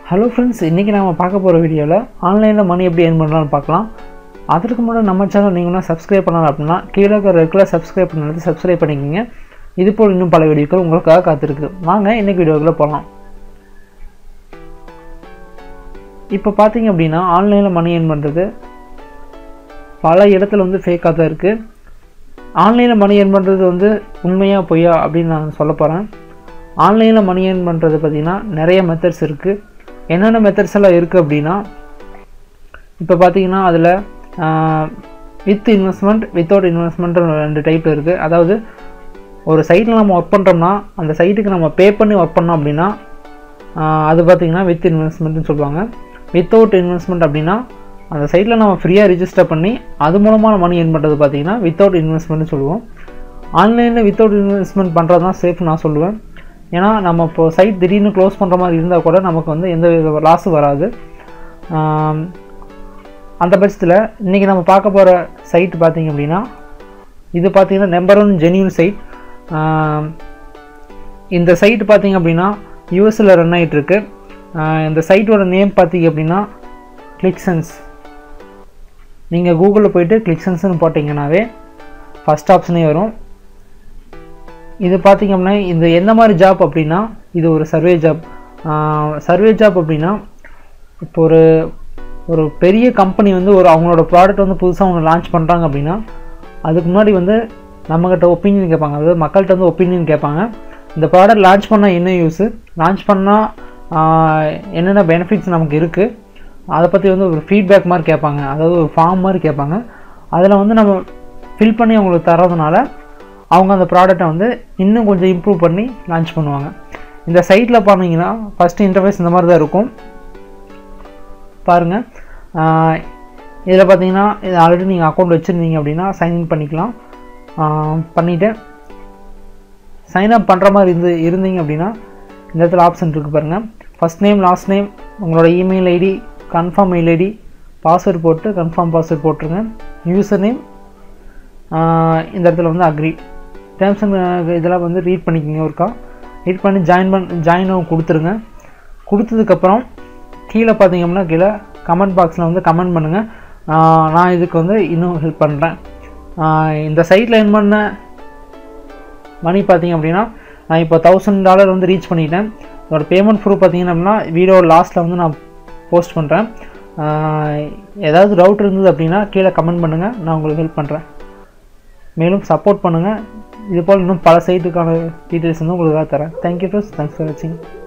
hello friends இன்றைக்கி நம்ம பார்க்க போகிற வீடியோவில் ஆன்லைனில் மணி எப்படி ஏர்ன் பண்ணலாம்னு பார்க்கலாம் அதற்கு முன்னாடி நம்ம சேனல் நீங்களும் சப்ஸ்கிரைப் பண்ணலாம் அப்படின்னா கீழே இருக்கிற ரெகுலர் சப்ஸ்கிரைப் பண்ணது சப்ஸ்கிரைப் பண்ணிக்கோங்க இது போல் இன்னும் பல வீடியோக்கள் உங்களுக்காக காத்திருக்கு வாங்க இன்றைக்கி வீடியோக்குள்ளே போகலாம் இப்போ பார்த்தீங்க அப்படின்னா ஆன்லைனில் மணி ஏர்ன் பண்ணுறது பல இடத்துல வந்து ஃபேக்காக தான் இருக்குது ஆன்லைனில் மணி ஏர்ன் பண்ணுறது வந்து உண்மையாக பொய்யா அப்படின்னு நான் சொல்ல போகிறேன் ஆன்லைனில் மணி ஏர்ன் பண்ணுறது பார்த்திங்கன்னா நிறைய மெத்தட்ஸ் இருக்குது என்னென்ன மெத்தட்ஸ் எல்லாம் இருக்குது அப்படின்னா இப்போ பார்த்தீங்கன்னா அதில் வித் இன்வெஸ்ட்மெண்ட் வித்தவுட் இன்வெஸ்ட்மெண்ட் ரெண்டு டைப் இருக்குது அதாவது ஒரு சைட்டில் நம்ம ஒர்க் பண்ணுறோம்னா அந்த சைட்டுக்கு நம்ம பே பண்ணி ஒர்க் பண்ணோம் அப்படின்னா ஆஹ் அது பார்த்திங்கன்னா வித் இன்வெஸ்ட்மெண்ட்னு சொல்லுவாங்க வித்தவுட் இன்வெஸ்ட்மெண்ட் அப்படின்னா அந்த சைட்டில் நம்ம ஃப்ரீயாக ரிஜிஸ்டர் பண்ணி அது மூலமாக மணி ஏர்ன் பண்ணுறது பார்த்தீங்கன்னா வித்தவுட் இன்வெஸ்ட்மெண்ட்னு சொல்லுவோம் ஆன்லைனில் வித்தவுட் இன்வெஸ்ட்மெண்ட் பண்ணுறது தான் சேஃப் நான் சொல்லுவேன் ஏன்னா நம்ம இப்போ சைட் திடீர்னு க்ளோஸ் பண்ணுற மாதிரி இருந்தால் கூட நமக்கு வந்து எந்த வித லாஸும் வராது ஆம், அந்த பட்சத்தில் இன்றைக்கி நம்ம பார்க்க போகிற சைட் பார்த்தீங்க அப்படின்னா இது பார்த்தீங்கன்னா நம்பர் ஒன் ஜென்யூன் சைட் இந்த சைட் பார்த்தீங்க அப்படின்னா யூஎஸில் ரன் ஆகிட்டு இருக்கு ஆஹ் இந்த சைட்டோட நேம் பார்த்தீங்க அப்படின்னா கிளிக்சன்ஸ் நீங்கள் கூகுளில் போயிட்டு கிளிக்சன்ஸ்னு போட்டிங்கன்னாவே ஃபஸ்ட் ஆப்ஷனே வரும் இது பார்த்தீங்க அப்படின்னா இந்த எந்த மாதிரி ஜாப் அப்படின்னா இது ஒரு சர்வே ஜாப் சர்வே ஜாப் அப்படின்னா இப்போ ஒரு ஒரு பெரிய கம்பெனி வந்து ஒரு அவங்களோட ப்ராடக்ட் வந்து புதுசாக ஒன்று லான்ச் பண்ணுறாங்க அப்படின்னா அதுக்கு முன்னாடி வந்து நம்மக்கிட்ட ஒப்பீனியன் கேட்பாங்க அதாவது மக்கள்கிட்ட வந்து ஒப்பீனியன் கேட்பாங்க இந்த ப்ராடக்ட் லான்ச் பண்ணால் என்ன யூஸு லான்ச் பண்ணால் என்னென்ன பெனிஃபிட்ஸ் நமக்கு இருக்குது அதை பற்றி வந்து ஒரு ஃபீட்பேக் மாதிரி கேட்பாங்க அதாவது ஒரு ஃபார்ம் மாதிரி கேட்பாங்க அதில் வந்து நம்ம ஃபில் பண்ணி அவங்களுக்கு தரதுனால அவங்க அந்த ப்ராடக்ட்டை வந்து இன்னும் கொஞ்சம் இம்ப்ரூவ் பண்ணி லான்ச் பண்ணுவாங்க இந்த சைட்டில் பார்த்தீங்கன்னா ஃபஸ்ட்டு இன்டர்ஃபேஸ் இந்த மாதிரி தான் இருக்கும் பாருங்கள் இதில் பார்த்தீங்கன்னா இது ஆல்ரெடி நீங்கள் அக்கௌண்ட் வச்சுருந்தீங்க அப்படின்னா சைன்இன் பண்ணிக்கலாம் பண்ணிவிட்டு சைன் அப் பண்ணுற மாதிரி இருந்து இருந்தீங்க அப்படின்னா இந்த இடத்துல ஆப்ஷன் இருக்குது பாருங்கள் ஃபஸ்ட் நேம் லாஸ்ட் நேம் உங்களோட email ID confirm mail ID password போட்டு கன்ஃபார்ம் பாஸ்வேர்ட் போட்டுருங்க யூசர் நேம் இந்த இடத்துல வந்து அக்ரி டேர்ம்ஸ் அண்ட் இதெல்லாம் வந்து ரீட் பண்ணிக்கோங்க ஒருக்கா ரீட் பண்ணி ஜாயின் பண்ண ஜாயின் கொடுத்துருங்க கொடுத்ததுக்கப்புறம் கீழே பார்த்தீங்க அப்படின்னா கீழே கமெண்ட் பாக்ஸில் வந்து கமெண்ட் பண்ணுங்கள் நான் இதுக்கு வந்து இன்னும் ஹெல்ப் பண்ணுறேன் இந்த சைட்டில் என் பண்ண மணி பார்த்தீங்க அப்படின்னா நான் இப்போ தௌசண்ட் டாலர் வந்து ரீச் பண்ணிட்டேன் இதோட பேமெண்ட் ப்ரூஃப் பார்த்தீங்கன்னா அப்படின்னா வீடியோ லாஸ்ட்டில் வந்து நான் போஸ்ட் பண்ணுறேன் ஏதாவது டவுட் இருந்தது அப்படின்னா கீழே கமெண்ட் பண்ணுங்கள் நான் உங்களுக்கு ஹெல்ப் பண்ணுறேன் மேலும் சப்போர்ட் பண்ணுங்கள் இது போல் இன்னும் பல சைட்டுக்கான டீட்டெயில்ஸ் வந்து உங்களுக்காக தரேன் தேங்க்யூ ஃப்ரெண்ட்ஸ் தேங்க்ஸ் ஃபார் வாட்சிங்